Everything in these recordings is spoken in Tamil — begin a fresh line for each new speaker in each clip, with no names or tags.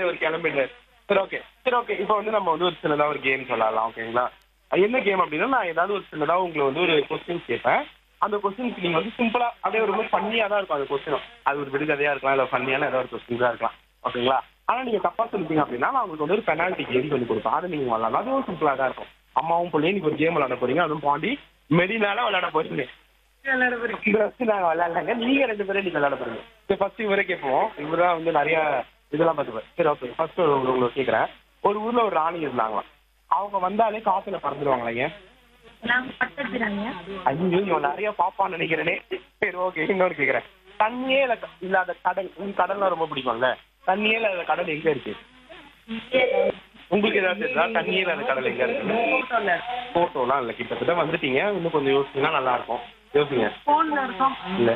ஒரு கிளம்பிடுறாரு சரி ஓகே சரி ஓகே இப்போ வந்து நம்ம வந்து ஒரு சின்னதா ஒரு கேம் சொல்லலாம் ஓகேங்களா என்ன கேம் அப்படின்னா நான் ஏதாவது ஒரு சின்னதா உங்களை வந்து ஒரு கொஸ்டின் கேட்பேன் அந்த கொஸ்டினுக்கு நீங்க வந்து சிம்பிளா அப்படியே ஒரு ரொம்ப ஃபன்னியா தான் இருக்கும் அந்த கொஸ்டின் அது ஒரு விடுகதையா இருக்கலாம் இல்ல ஃபன்னியான ஏதாவது ஒரு கொஸ்டின் இருக்கலாம் ஓகேங்களா ஆனா நீங்க தப்பா சொல்லிட்டீங்க அப்படின்னா நான் உங்களுக்கு வந்து ஒரு பெனால்ட்டி கேம் சொல்லி கொடுப்பேன் அது நீங்க விளாடலாம் அதுவும் சிம்பிளா தான் இருக்கும் அம்மாவும் பிள்ளையும் நீங்க ஒரு கேம் விளையாட போறீங்க அதுவும் பாண்டி மெரினால விளையாட போறீங்க இந்த வருஷம் நாங்க விளையாடலாங்க நீங்க ரெண்டு பேரும் நீங்க விளையாட போறீங்க சரி ஃபர்ஸ்ட் இவரே கேட்போம் இவர் தான் வந்து நிறைய இதெல்லாம் பார்த்துப்பாரு சரி ஓகே ஃபர்ஸ்ட் உங்களுக்கு கேட்குறேன் ஒரு ஊர்ல ஒரு ராணி இருந்தாங்களாம் அவங்க வந்தாலே காத்துல பறந்துடுவாங்களா ஏன்
நாங்க பட்டத்துறாங்க
ஐயோ இவன் நிறைய பாப்பான்னு நினைக்கிறேனே சரி ஓகே இன்னொரு கேக்குறேன் தண்ணியே இல்ல- இல்லாத கடல் உங்களுக்கு கடல்லாம் ரொம்ப பிடிக்கும்ல தண்ணியே இல்லாத கடல் எங்க இருக்கு உங்களுக்கு ஏதாவது தெரியுதா தண்ணியே இல்லாத கடல் எங்க இருக்கு போட்டோலாம் இல்ல கிட்டத்தட்ட வந்துட்டீங்க இன்னும் கொஞ்சம் யோசிச்சீங்கன்னா நல்லா இருக்கும் யோசிங்க
போன்ல இருக்கும்
இல்ல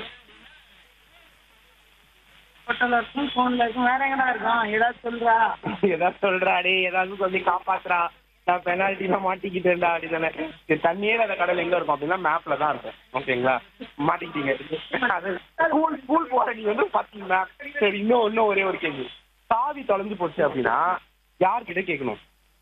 போட்டோல இருக்கும் போன்ல இருக்கும் வேற எங்கடா இருக்கும் ஏதாவது சொல்றா
ஏதாவது சொல்றா டே ஏதாவது சொல்லி காப்பாத்துறா நான் பெனால்ட்டில மாட்டிக்கிட்டேன்டா அப்படிதானே சரி தண்ணியே இல்லாத கடல் எங்க இருக்கும் அப்படின்னா மேப்ல தான் இருக்கும் ஓகேங்களா மாட்டிக்கிட்டீங்க அது ஸ்கூல் ஸ்கூல் போற நீங்க வந்து பாத்தீங்கன்னா சரி இன்னும் இன்னும் ஒரே ஒரு கேள்வி சாவி தொலைஞ்சு போச்சு அப்படின்னா யார்கிட்ட கேட்கணும்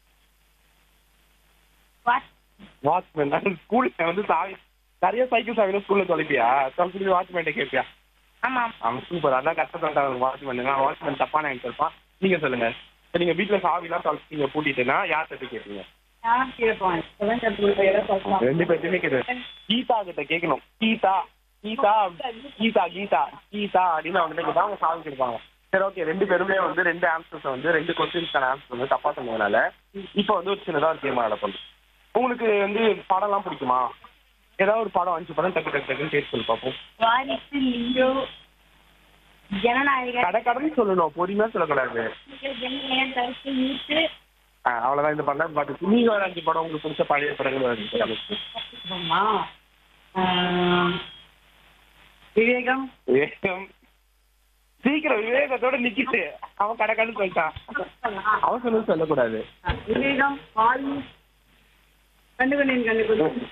வாட்
வாட்ச்மேன் ஸ்கூல்ல வந்து சாவி நிறைய சைக்கிள் சாவில ஸ்கூல்ல தொலைப்பியா தொலைச்சி வாட்ச்மேன் கேட்பியா
ஆமா
அவன் சூப்பர் அதான் கஷ்டப்பட்டாங்க வாட்ச்மேன் வாட்ச்மேன் தப்பான ஆன்சர் இருப்பான் நீங்க சொல்லுங்க சரி, நீங்க வீட்டுல சாவிலாம் தொலைச்சிங்க பூட்டிட்டுனா யார்கிட்ட கேட்பீங்க
நான் கேட்போம் இப்பதான் கற்றுக்கிட்ட ஏதாவது சொல்லலாம்
ரெண்டு பேர்த்துமே கேட்குது கீதா கிட்ட கேட்கணும் கீதா கீதா கீதா கீதா கீதா அப்படின்னு அவங்க கேட்டா அவங்க சாவி கொடுப்பாங்க சரி ஓகே ரெண்டு பேருமே வந்து ரெண்டு ஆன்சர்ஸ் வந்து ரெண்டு கொஸ்டின்ஸ்க்கான ஆன்சர் வந்து தப்பா சொன்னதுனால இப்போ வந்து ஒரு சின்னதா ஒரு கேம் விளையாட போகுது உங்களுக்கு வந்து படம்லாம் பிடிக்குமா ஏதாவது ஒரு படம் அஞ்சு படம் டக்கு டக்கு டக்குன்னு பேர் சொல்லி பார்ப்போம்
வாரிசு லிங்கோ ஜனநாயகர்
கடை கடன் சொல்லணும் பொறுமையா சொல்லக்கூடாது
ஜனநாயகன் தரிசு நீட்டு
ஆ, அவ்வளவுதான் இந்த படம் பாட்டு நீங்க ஒரு அஞ்சு படம் உங்களுக்கு பிடிச்ச பழைய படங்கள் ஒரு அஞ்சு படம்
ஆமா ஆஹ், விவேகம்
விவேகம் சீக்கிரம் விவேகத்தோட நிக்கிட்டு அவன் கடை கடன் சொல்லிட்டான் அவன் சொன்னது சொல்லக்கூடாது
விவேகம் ஆலி கண்டுகொண்டேன் கண்டுகொண்டேன்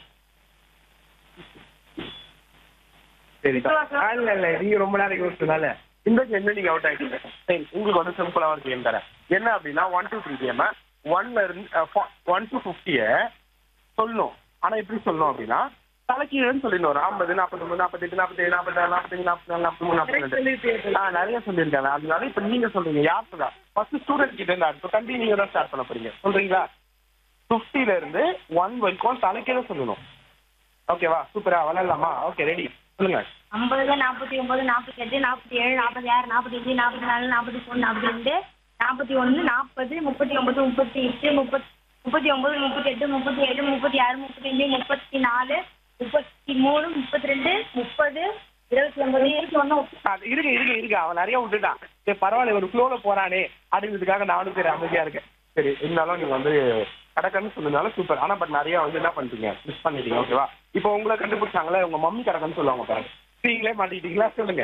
சரி இல்ல இல்ல நீங்க ரொம்ப நேரம் யோசிச்சதால இந்த கேம்ல நீங்க அவுட் ஆயிட்டீங்க சரி உங்களுக்கு வந்து சிம்பிளா ஒரு கேம் தரேன் என்ன அப்படின்னா ஒன் டூ த்ரீ கேம் ஒன்ல இருந்து ஒன் டு ஃபிஃப்டிய சொல்லணும் ஆனா எப்படி சொல்லணும் அப்படின்னா தலைக்கீழன்னு சொல்லிடணும் ஒரு ஐம்பது நாற்பத்தொம்பது நாற்பத்தெட்டு நாற்பத்தேழு நாற்பத்தாறு நாற்பத்தஞ்சு நாற்பத்தி நாலு நாற்பத்தி மூணு நாற்பத்தி ரெண்டு ஆ நிறைய சொல்லியிருக்காங்க அதனால இப்ப நீங்க சொல்றீங்க யார் சொல்றா ஃபர்ஸ்ட் ஸ்டூடெண்ட் கிட்ட இருந்து அடுத்து கண்டி நீங்க தான் ஸ்டார்ட் பண்ண போறீங்க சொல்றீங்களா ஃபிஃப்டில இருந்து ஒன் வரைக்கும் தலைக்கீழ சொல்லணும் ஓகேவா சூப்பரா விளையாடலாமா ஓகே ரெடி சொல்லுங்க
ஐம்பது நாற்பத்தி ஒன்பது நாற்பத்தி எட்டு நாற்பத்தி ஏழு நாற்பத்தி ஆறு நாற்பத்தி அஞ்சு நாற்பத்தி நாலு நாற்பத்தி மூணு நாற்பத்தி ரெண்டு நாற்பத்தி ஒன்று நாற்பது முப்பத்தி ஒன்பது முப்பத்தி எட்டு முப்பத்தி முப்பத்தி ஒன்பது முப்பத்தி எட்டு முப்பத்தி ஏழு முப்பத்தி ஆறு முப்பத்தி அஞ்சு முப்பத்தி நாலு முப்பத்தி மூணு முப்பத்தி ரெண்டு முப்பது இருபத்தி ஒன்பது இருபத்தி ஒன்று
அது இருங்க இருங்க இருங்க அவன் நிறைய விட்டுட்டான் சரி பரவாயில்ல ஒரு ஃப்ளோல போறானே அப்படிங்கிறதுக்காக நானும் சரி அமைதியா இருக்கேன் சரி இருந்தாலும் நீங்க வந்து கடக்கன்னு சொன்னதுனால சூப்பர் ஆனா பட் நிறைய வந்து என்ன பண்ணிட்டீங்க மிஸ் பண்ணிட்டீங்க ஓகேவா இப்போ உங்களை கண்டுபிடிச்சாங்களே உங்க மம்மி கடக்கன்னு சொல்லுவாங்க பாருங்க நீங்களே மாட்டிக்கிட்டீங்களா சொல்லுங்க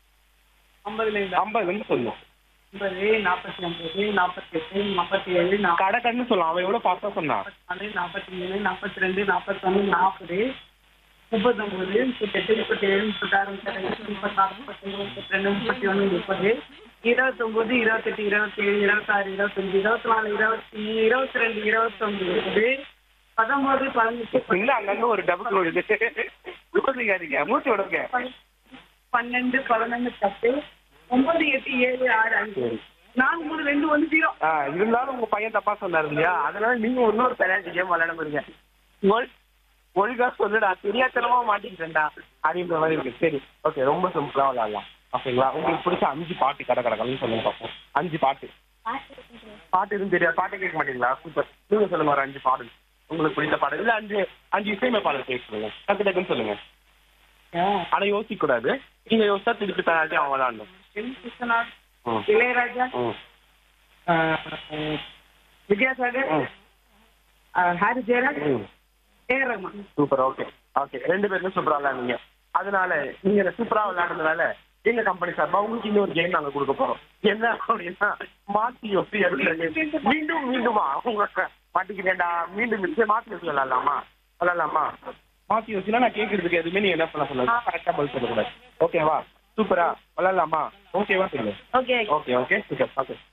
ஐம்பதுல
ஐம்பதுல இருந்து சொல்லுங்க
ஐம்பது நாற்பத்தி ஒன்பது நாற்பத்தி எட்டு நாற்பத்தி ஏழு நாற்பத்தி
கடக்கன்னு சொல்லலாம் அவன் எவ்வளவு பாஸ்டா சொன்னான்
நாலு நாற்பத்தி மூணு நாற்பத்தி ரெண்டு நாற்பத்தொன்று நாற்பது முப்பத்தொம்பது முப்பத்தெட்டு முப்பத்தேழு முப்பத்தாறு முப்பத்தஞ்சு முப்பத்தாறு முப்பத்தஞ்சு முப்பத்தி ரெண்டு முப்பத்தி ஒன்று முப்பது இருபத்தொம்பது இருபத்தெட்டு இருபத்தேழு இருபத்தாறு இருபத்தஞ்சு இருபத்தி நாலு இருபத்தி மூணு இருபத்தி ரெண்டு இருபத்தொம்பது பத்தொம்பது பதினெட்டு
இன்னும் அங்கங்க ஒரு டபுள் வருது யோசிக்காதீங்க மூச்சு விடுங்க
பன்னெண்டு பதினொன்று பத்து ஒன்பது எட்டு ஏழு ஆறு அஞ்சு
சரி.
நாலு மூணு ரெண்டு ஒன்று ஜீரோ
ஆ, இருந்தாலும் உங்க பையன் தப்பா சொன்னாரு இல்லையா அதனால நீங்க இன்னொரு பெனால்டி கேம் விளையாட போறீங்க ஒழு- ஒழுங்கா சொல்லுடா தெரியாத்தனமா மாட்டிக்கிட்டேன்டா அப்படின்ற மாதிரி இருக்கு சரி ஓகே ரொம்ப சிம்பிளா விளையாடலாம் ஓகேங்களா உங்களுக்கு பிடிச்ச அஞ்சு பாட்டு கடை கடக்கலன்னு சொல்லுங்க பார்ப்போம் அஞ்சு பாட்டு பாட்டு எதுவும் தெரியாது பாட்டு கேட்க மாட்டீங்களா சூப்பர் நீங்க சொல்லுங்க ஒரு அஞ்சு பாடல் உங்களுக்கு பிடித்த பாடல் இல்ல அஞ்சு அஞ்சு இசையமைப்பாளர் பேச சொல்லுங்க டக்கு டக்குன்னு சொல்லுங்க ஆனா யோசிக்க கூடாது நீங்க யோசிச்சா திருப்பி பெனால்ட்டி அவங்க விளையாடணும்
என் விஸ்வநாத்
ம்.
இளையராஜா
ம்.
ஆஹ் வித்யாசாகர்
ம்.
ஆஹ் ஹாரி ஜெயராஜ்
ம்.
A R Rahman
super okay okay ரெண்டு பேருமே சூப்பரா விளையாடுங்க அதனால நீங்க சூப்பரா விளையாடுறதுனால எங்க கம்பெனி சார்பா உங்களுக்கு இன்னொரு கேம் நாங்க கொடுக்க போறோம் என்ன அப்படின்னா மாத்தி யோசி அப்படின்ற game. மீண்டும் மீண்டுமா உங்க மாட்டிக்கிட்டேன்டா மீண்டும் சரி, மாத்தி யோசி விளையாடலாமா விளையாடலாமா மாத்தி யோசினா நான் கேட்கறதுக்கு எதுவுமே நீங்க என்ன பண்ண சொல்லலாம் கரெக்டா பதில் சொல்லக்கூடாது ஓகேவா சூப்பரா விளையாடலாமா ஓகேவா சொல்லுங்க
okay
okay okay super okay